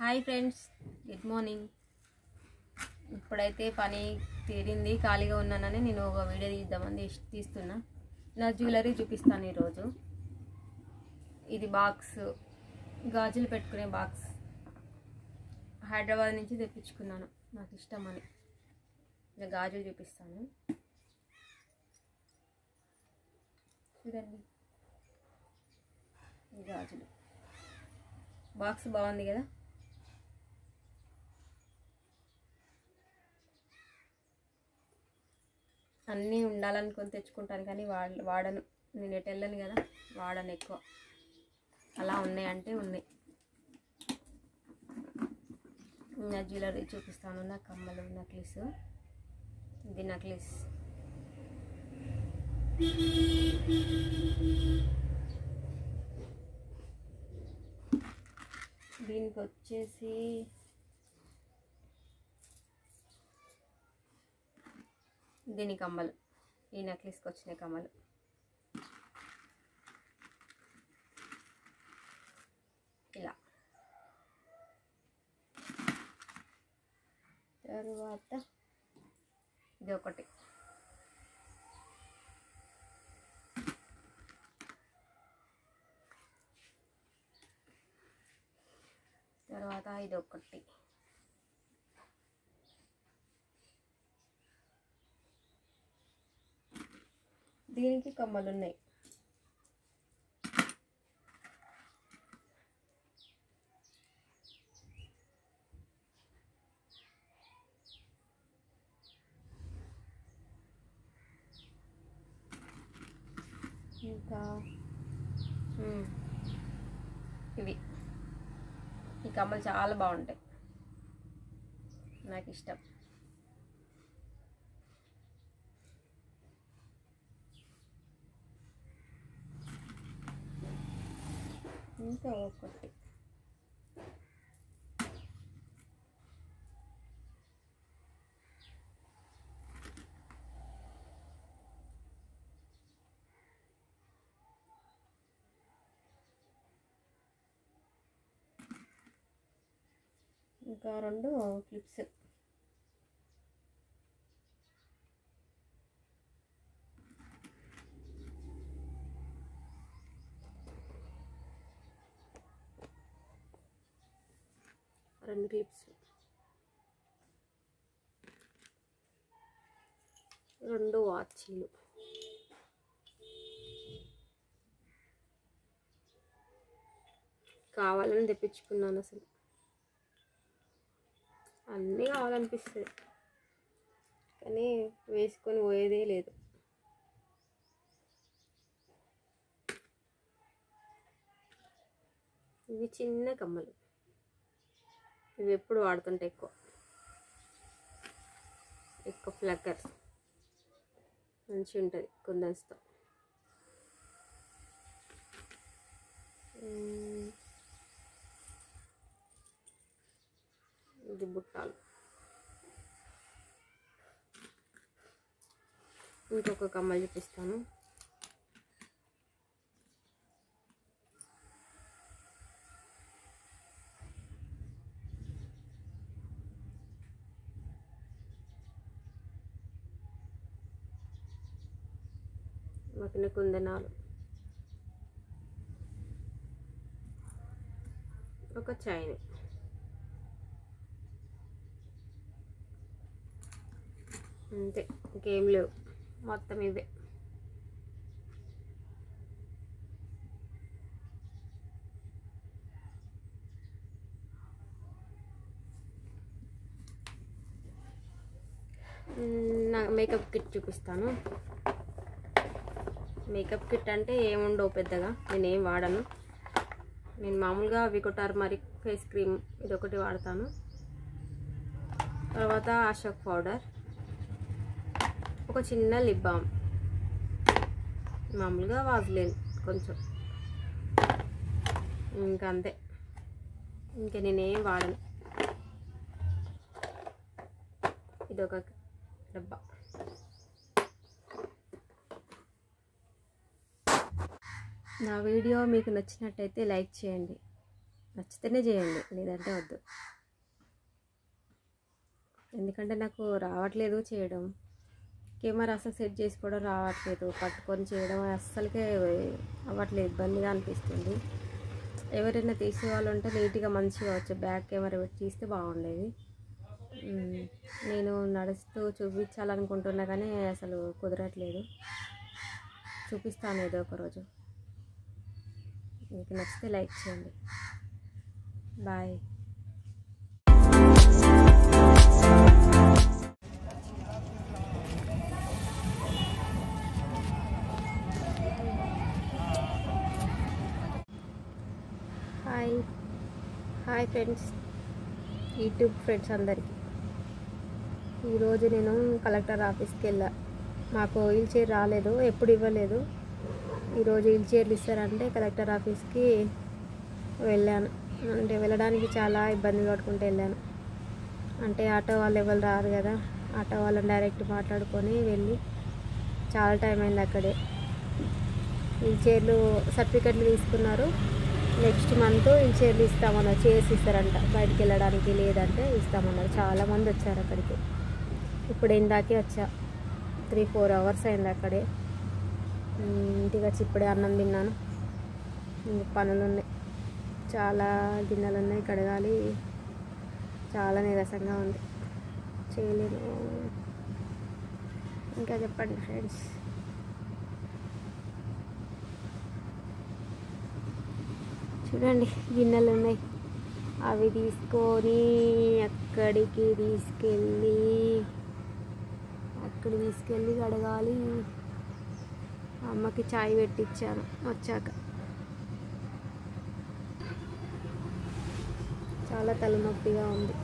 Hi friends good morning ఇప్పుడైతే పని తీరింది ఖాళీగా ఉన్నానని నేను ఒక వీడియో తీద్దామని తీస్- తీస్తున్నా నా జ్యువెలరీ చూపిస్తాను ఈరోజు ఇది బాక్స్ గాజులు పెట్టుకునే బాక్స్ హైదరాబాద్ నుంచి తెప్పించుకున్నాను నాకు ఇష్టమని ఇలా గాజులు చూపిస్తాను చూడండి ఈ గాజులు బాక్స్ బాగుంది కదా అన్నీ ఉండాలనుకొని తెచ్చుకుంటాను కానీ వాడ వాడను నేను ఎటు వెళ్ళను కదా వాడను ఎక్కువ అలా ఉన్నాయంటే ఉన్నాయి నా జ్యువెలరీ చూపిస్తాను నా కమ్మలు నక్లీస్ ఇది నక్లీస్ దీనికి వచ్చేసి దీని కమ్మలు ఈ నెక్లెస్కి వచ్చిన కమ్మలు ఇలా తరువాత ఇది ఒకటి తర్వాత ఇది ఒకటి దీనికి కమ్మలు ఉన్నాయి ఇంకా ఉమ్, ఇవి ఈ కమ్మలు చాలా బాగుంటాయి నాకు ఇష్టం ఇంకా ఒకటి ఇంకా రెండు క్లిప్స్ రెండు క్లిప్స్ రెండు వాచీలు కావాలని తెప్పించుకున్నాను అసలు అన్నీ కావాలనిపిస్తుంది కానీ వేసుకొని పోయేదే లేదు ఇవి చిన్న కమ్మలు ఇవి ఎప్పుడు వాడుతుంటే ఎక్కువ ఎక్కువ ఫ్లక్కర్స్ మంచిగా ఉంటుంది కుందన్స్తో మ్మ్. ఇది బుట్టాలు ఇంకొక కమ్మలు చూపిస్తాను మకిన కుందనాలు ఒక చైన్ అంతే ఇంకేం లేవు మొత్తం ఇవే మ్మ్, నా మేకప్ కిట్ చూపిస్తాను మేకప్ కిట్ అంటే ఏముండవు పెద్దగా నేనేం వాడను నేను మామూలుగా వికోటార్ మరి ఫేస్ క్రీమ్ ఇది ఒకటి వాడతాను తర్వాత అశోక్ పౌడర్ ఒక చిన్న లిప్ బామ్ మామూలుగా వాజలేను కొంచెం ఇంకా అంతే ఇంకా నేనేం వాడను ఇది ఒక డబ్బా నా వీడియో మీకు నచ్చినట్టయితే లైక్ చేయండి నచ్చితేనే చేయండి లేదంటే వద్దు ఎందుకంటే నాకు రావట్లేదు చేయడం కెమెరా అసలు సెట్ చేసుకోవడం రావట్లేదు పట్టుకొని చేయడం అస్సలకే అవ్వట్లేదు ఇబ్బందిగా అనిపిస్తుంది ఎవరైనా తీసే వాళ్ళు ఉంటే నీట్గా మంచిగా వచ్చి బ్యాక్ కెమెరా పెట్టి తీస్తే బాగుండేది మ్మ్. నేను నడుస్తూ చూపించాలనుకుంటున్నా కానీ అసలు కుదరట్లేదు చూపిస్తాను ఏదో ఒక రోజు మీకు నచ్చితే లైక్ చేయండి bye hi hi friends YouTube friends అందరికీ ఈరోజు నేను కలెక్టర్ ఆఫీస్కి వెళ్ళా మాకు వీల్ చైర్ రాలేదు ఎప్పుడు ఇవ్వలేదు ఈరోజు వీల్ చైర్లు ఇస్తారంటే కలెక్టర్ ఆఫీస్కి వెళ్ళాను అంటే వెళ్ళడానికి చాలా ఇబ్బంది పడుకుంటూ వెళ్ళాను అంటే ఆటో వాళ్ళు ఎవరు రారు కదా ఆటో వాళ్ళని డైరెక్ట్ మాట్లాడుకొని వెళ్ళి చాలా టైం అయింది అక్కడే వీల్ చైర్లు సర్టిఫికెట్లు తీసుకున్నారు నెక్స్ట్ మంత్ వీల్ చైర్లు ఇస్తామన్నారు చైర్స్ ఇస్తారంట బయటికి వెళ్ళడానికి లేదంటే ఇస్తామన్నారు చాలా మంది వచ్చారు అక్కడికి ఇప్పుడు ఇందాకే వచ్చా త్రీ ఫోర్ అవర్స్ అయింది అక్కడే ఉమ్, ఇంటికి వచ్చి ఇప్పుడే అన్నం తిన్నాను ఇంక పనులు ఉన్నాయి చాలా గిన్నెలు ఉన్నాయి కడగాలి చాలా నీరసంగా ఉంది చేయలేను ఇంకా చెప్పండి ఫ్రెండ్స్ చూడండి గిన్నెలు ఉన్నాయి అవి తీసుకొని అక్కడికి తీసుకెళ్ళి అక్కడ తీసుకెళ్ళి కడగాలి అమ్మకి చాయ్ పెట్టించాను వచ్చాక చాలా తలనొప్పిగా ఉంది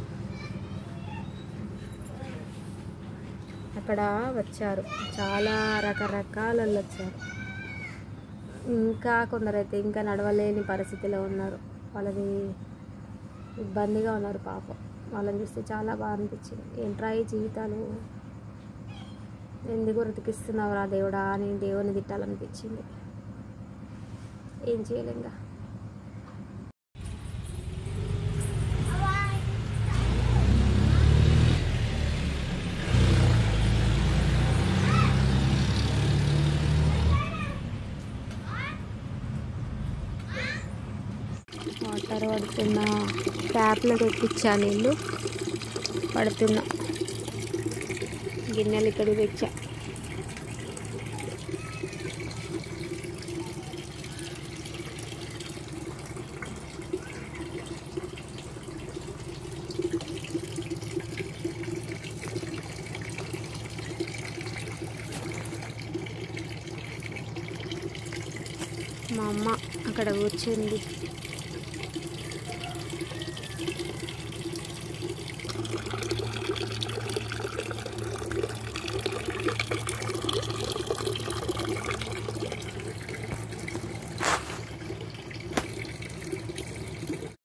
అక్కడ వచ్చారు చాలా రకరకాల వాళ్ళు వచ్చారు ఇంకా కొందరైతే ఇంకా నడవలేని పరిస్థితిలో ఉన్నారు వాళ్ళది ఇబ్బందిగా ఉన్నారు పాపం వాళ్ళని చూస్తే చాలా బాగా అనిపించింది ఏంట్రా ఈ జీవితాలు ఎందుకు బ్రతికిస్తున్నావు రా దేవుడా అని దేవుని తిట్టాలనిపించింది ఏం చేయలేంగా వాటర్ పడుతున్నా ట్యాప్లో తెప్పించా నీళ్ళు పడుతున్నా గిన్నెలు ఇక్కడ తెచ్చా మా అమ్మ అక్కడ కూర్చుంది